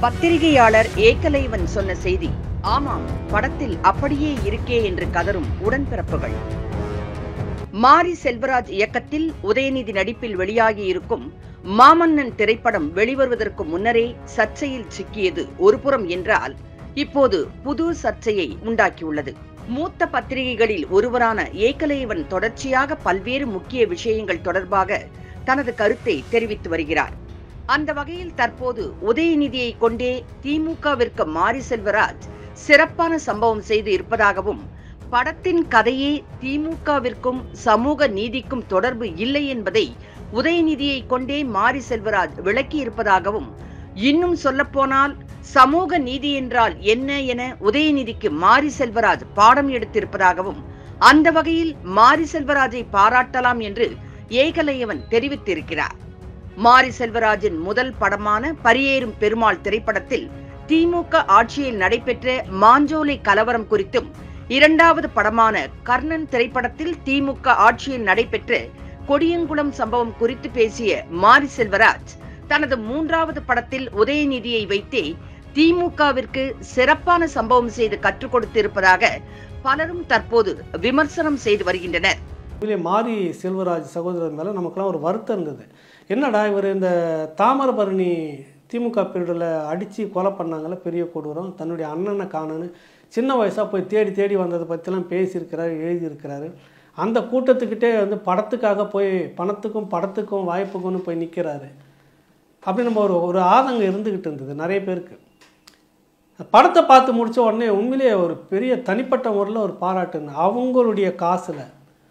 பத்திரிகையாளர் ஏகலைவன் சொன்ன செய்தி ஆமாம் படத்தில் அப்படியே இருக்கே என்று கதரும் உடன்பிறப்புகள் மாரி செல்வராஜ் இயக்கத்தில் உதயநிதி நடிப்பில் வெளியாகி இருக்கும் மாமன்னன் திரைப்படம் வெளிவருவதற்கு முன்னரே சர்ச்சையில் சிக்கியது ஒருபுறம் என்றால் இப்போது புது சர்ச்சையை உண்டாக்கியுள்ளது மூத்த பத்திரிகைகளில் ஒருவரான ஏகலைவன் தொடர்ச்சியாக பல்வேறு முக்கிய விஷயங்கள் தொடர்பாக தனது கருத்தை தெரிவித்து வருகிறார் அந்த வகையில் தற்போது உதயநிதியை கொண்டே திமுகவிற்கு மாரி செல்வராஜ் சிறப்பான சம்பவம் செய்து இருப்பதாகவும் படத்தின் கதையே திமுகவிற்கும் சமூக நீதிக்கும் தொடர்பு இல்லை என்பதை உதயநிதியை கொண்டே மாரி செல்வராஜ் விளக்கி இருப்பதாகவும் இன்னும் சொல்லப்போனால் சமூக நீதி என்றால் என்ன என உதயநிதிக்கு மாரி செல்வராஜ் பாடம் எடுத்திருப்பதாகவும் அந்த வகையில் மாரி செல்வராஜை பாராட்டலாம் என்று ஏகலையவன் தெரிவித்திருக்கிறார் மாரி செல்வராஜின் முதல் படமான பரியேறும் பெருமாள் திரைப்படத்தில் திமுக ஆட்சியில் நடைபெற்ற மாஞ்சோலை கலவரம் குறித்தும் இரண்டாவது படமான கர்ணன் திரைப்படத்தில் திமுக ஆட்சியில் நடைபெற்ற கொடியங்குளம் சம்பவம் குறித்து பேசிய மாரி செல்வராஜ் தனது மூன்றாவது படத்தில் உதயநிதியை வைத்தே திமுகவிற்கு சிறப்பான சம்பவம் செய்து கற்றுக் கொடுத்திருப்பதாக பலரும் தற்போது விமர்சனம் செய்து வருகின்றனர் இதிலே மாரி செல்வராஜ் சகோதரர் மேலே நமக்கெல்லாம் ஒரு வருத்தம் இருந்தது என்னடா இவர் இந்த தாமிரபரணி திமுக பீரியடில் அடித்து கொலை பண்ணாங்கல்ல பெரிய கொடூரம் தன்னுடைய அண்ணனை காணுன்னு சின்ன வயசாக போய் தேடி தேடி வந்ததை பற்றிலாம் பேசியிருக்கிறாரு எழுதியிருக்கிறாரு அந்த கூட்டத்துக்கிட்டே வந்து படத்துக்காக போய் பணத்துக்கும் படத்துக்கும் வாய்ப்புக்கும்னு போய் நிற்கிறாரு அப்படி நம்ம ஒரு ஒரு ஆதங்கம் இருந்துக்கிட்டு இருந்தது நிறைய பேருக்கு படத்தை பார்த்து முடிச்ச உடனே உண்மையிலேயே ஒரு பெரிய தனிப்பட்ட முறையில் ஒரு பாராட்டுன்னு அவங்களுடைய காசில்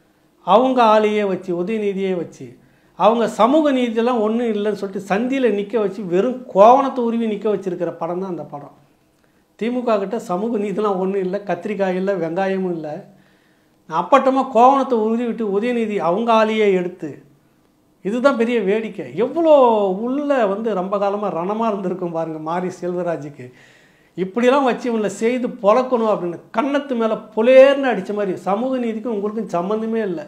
அவங்க ஆளையே வச்சு உதயநிதியே வச்சு அவங்க சமூக நீதியெல்லாம் ஒன்றும் இல்லைன்னு சொல்லிட்டு சந்தியில் நிற்க வச்சு வெறும் கோவணத்தை உருவி நிற்க வச்சிருக்கிற படம் தான் அந்த படம் திமுக கிட்ட சமூக நீதிலாம் ஒன்றும் இல்லை கத்திரிக்காய் இல்லை வெங்காயமும் இல்லை அப்பட்டமாக கோவணத்தை உருவி விட்டு உதயநிதி அவங்க ஆளையே எடுத்து இதுதான் பெரிய வேடிக்கை எவ்வளோ உள்ள வந்து ரொம்ப காலமாக ரணமாக இருந்திருக்கும் பாருங்கள் மாரி செல்வராஜுக்கு இப்படிலாம் வச்சு இவங்களை செய்து பொழக்கணும் அப்படின்னு கன்னத்து மேலே புலேர்னு அடித்த மாதிரி சமூக நீதிக்கும் உங்களுக்கும் சம்மந்தமே இல்லை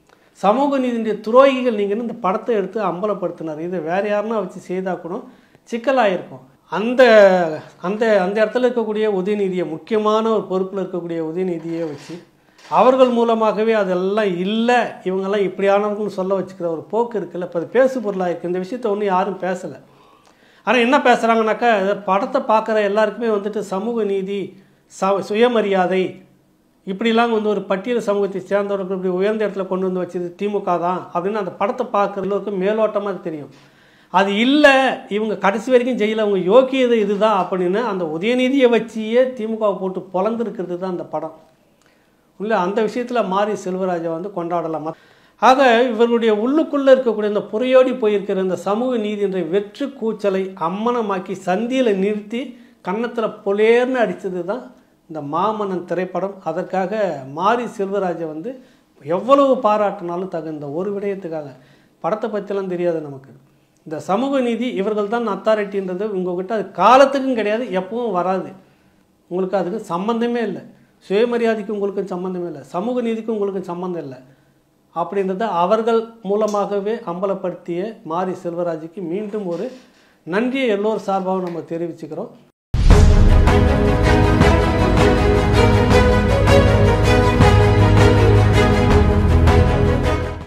சமூக நீதியுடைய துரோகிகள் நீங்கள் இந்த படத்தை எடுத்து அம்பலப்படுத்தினார் இதை வேறு யாருன்னா வச்சு செய்தா கூட சிக்கலாயிருக்கும் அந்த அந்த அந்த இடத்துல இருக்கக்கூடிய உதயநிதியை முக்கியமான ஒரு பொறுப்பில் இருக்கக்கூடிய உதயநிதியை வச்சு அவர்கள் மூலமாகவே அதெல்லாம் இல்லை இவங்கெல்லாம் இப்படியானவங்கன்னு சொல்ல வச்சுக்கிற ஒரு போக்கு இருக்குல்ல இப்போ அது பேசு பொருளாக இருக்குது இந்த விஷயத்த ஒன்றும் யாரும் பேசலை ஆனால் என்ன பேசுகிறாங்கனாக்கா படத்தை பார்க்குற எல்லாருக்குமே வந்துட்டு சமூக நீதி ச சுயமரியாதை இப்படிலாம் வந்து ஒரு பட்டியல் சமூகத்தை சேர்ந்தவர்கள் இப்படி உயர்ந்த இடத்துல கொண்டு வந்து வச்சது திமுக தான் அப்படின்னு அந்த படத்தை பார்க்குற எல்லோருக்கும் மேலோட்டமாக அது தெரியும் அது இல்லை இவங்க கடைசி வரைக்கும் ஜெயில அவங்க யோக்கியது இதுதான் அப்படின்னு அந்த உதயநிதியை வச்சியே திமுகவை போட்டு பொழந்திருக்கிறது தான் அந்த படம் இல்லை அந்த விஷயத்தில் மாரி செல்வராஜை வந்து கொண்டாடலாம் ஆக இவர்களுடைய உள்ளுக்குள்ளே இருக்கக்கூடிய இந்த புறையோடி போயிருக்கிற இந்த சமூக நீதி என்ற வெற்று கூச்சலை அம்மனமாக்கி சந்தியில் நிறுத்தி கன்னத்தில் பொலேர்னு அடித்தது தான் இந்த மாமன்னன் திரைப்படம் அதற்காக மாரி செல்வராஜை வந்து எவ்வளவு பாராட்டினாலும் தகுந்த ஒரு விடயத்துக்காக படத்தை பற்றிலாம் தெரியாது நமக்கு இந்த சமூக நீதி இவர்கள் தான் அத்தாரிட்டின்றது உங்ககிட்ட அது காலத்துக்கும் கிடையாது எப்பவும் வராது உங்களுக்கு அதுக்கு சம்மந்தமே இல்லை சுயமரியாதைக்கு உங்களுக்கும் சம்மந்தமே இல்லை சமூக நீதிக்கும் உங்களுக்கும் சம்மந்தம் இல்லை அப்படின்றத அவர்கள் மூலமாகவே அம்பலப்படுத்திய மாரி செல்வராஜுக்கு மீண்டும் ஒரு நன்றியை எல்லோர் சார்பாகவும் நம்ம தெரிவிச்சுக்கிறோம்